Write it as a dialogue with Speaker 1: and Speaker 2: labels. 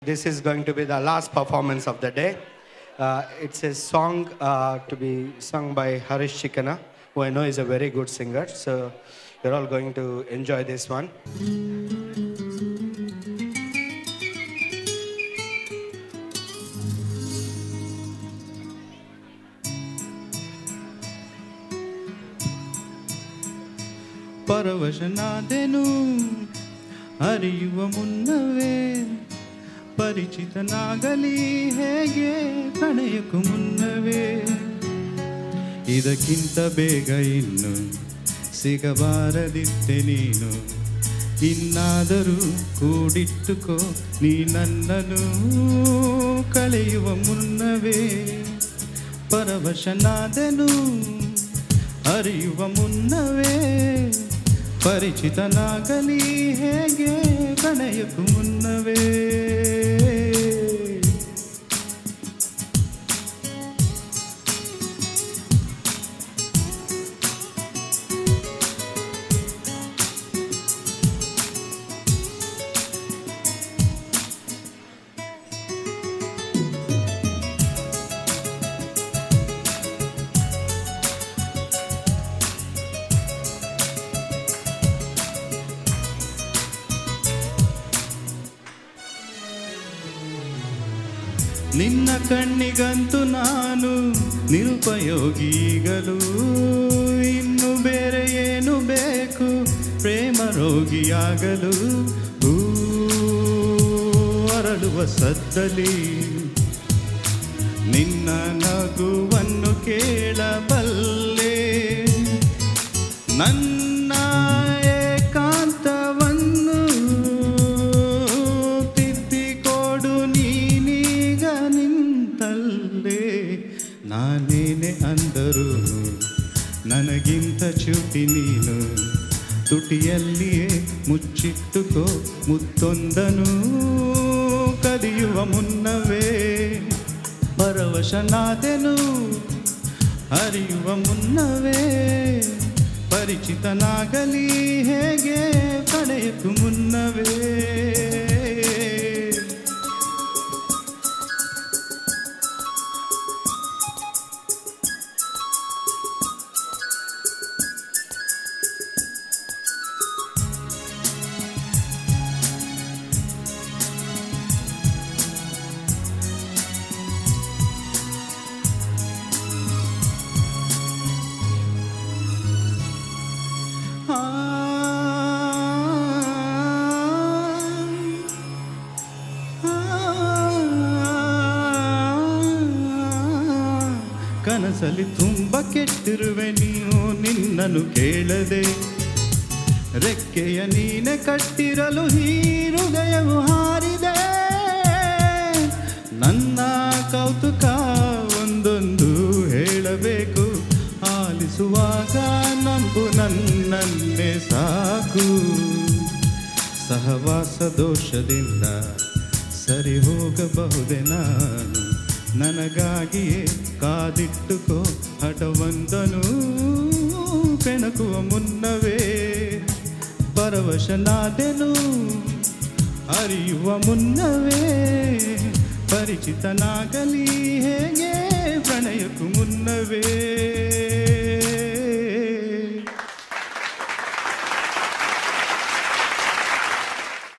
Speaker 1: this is going to be the last performance of the day. Uh, it's a song uh, to be sung by Harish Chikana, who I know is a very good singer. So you're all going to enjoy this one.
Speaker 2: ಪರವಶನಾದೆನು ಅರಿಯುವ ಮುನ್ನವೇ ಪರಿಚಿತನಾಗಲಿ ಹೇಗೆ ಪ್ರಣಯಕ್ಕೂ ಮುನ್ನವೇ ಇದಕ್ಕಿಂತ ಬೇಗ ಇನ್ನು ಸಿಗಬಾರದಿತ್ತೆ ನೀನು ಇನ್ನಾದರೂ ಕೂಡಿಟ್ಟುಕೋ ನೀ ನನ್ನನ್ನು ಕಳೆಯುವ ಮುನ್ನವೇ ಪರವಶನಾದೆನು ಅರಿಯುವ ಮುನ್ನವೇ ಪರಿಚಿತನಾಗಲಿ ಹೇಗೆ ಕಣೆಯಕ್ಕೂ ಮುನ್ನವೇ ನಿನ್ನ ಕಣ್ಣಿಗಂತೂ ನಾನು ನಿರುಪಯೋಗಿಗಲು ಇನ್ನು ಬೇರೆ ಏನು ಬೇಕು ಪ್ರೇಮ ರೋಗಿಯಾಗಲು ಹೂ ಅರಳುವ ಸದ್ದಲಿ ನಿನ್ನ ನಗುವನ್ನು ಕೇಳಬಲ್ಲೆ ನನ್ನ ಏಕಾಂತವನ್ನು ತಿದ್ದಿಕೊಡು ನೀನೀಗ ನಿಂತಲ್ಲೇ ನಾನೇನೆ ಅಂದರು ನನಗಿಂತ ಚೂಟಿ ನೀನು ತುಟಿಯಲ್ಲಿಯೇ ಮುಚ್ಚಿಟ್ಟುಕೋ ಮುತ್ತೊಂದನು ಕದಿಯುವ ಮುನ್ನವೇ ಪರವಶನಾದೆನು ಅರಿಯುವ ಮುನ್ನವೇ ಪರಿಚಿತನಾಗಲಿ ಹೇಗೆ ಪಡೆಯಕ್ಕೂ ಮುನ್ನವೇ ಆ ಕನಸಲ್ಲಿ ತುಂಬ ಕೆಟ್ಟಿರುವೆ ನೀವು ನಿನ್ನನ್ನು ಕೇಳದೆ ರೆಕ್ಕೆಯ ನೀನೆ ಕಟ್ಟಿರಲು ಈ ಹೃದಯವು ಹಾರಿದೆ ನನ್ನ ಕೌತುಕ ಒಂದೊಂದು ಹೇಳಬೇಕು ಆಲಿಸುವಾಗ ನಂಬು ನನ್ನನ್ನೇ ಸಾಕು ಸಹವಾಸ ದೋಷದಿಂದ ಸರಿ ಹೋಗಬಹುದೇ ನಾನು ನನಗಾಗಿಯೇ ಕಾದಿಟ್ಟುಕೋ ಹಠವೊಂದನು ಕೆಣಕುವ ಮುನ್ನವೇ ಪರವಶನಾದೆನು ಅರಿಯುವ ಮುನ್ನವೇ ಪರಿಚಿತನಾಗಲಿ ಹೇಗೆ ಪ್ರಣಯಕ್ಕೂ ಮುನ್ನವೇ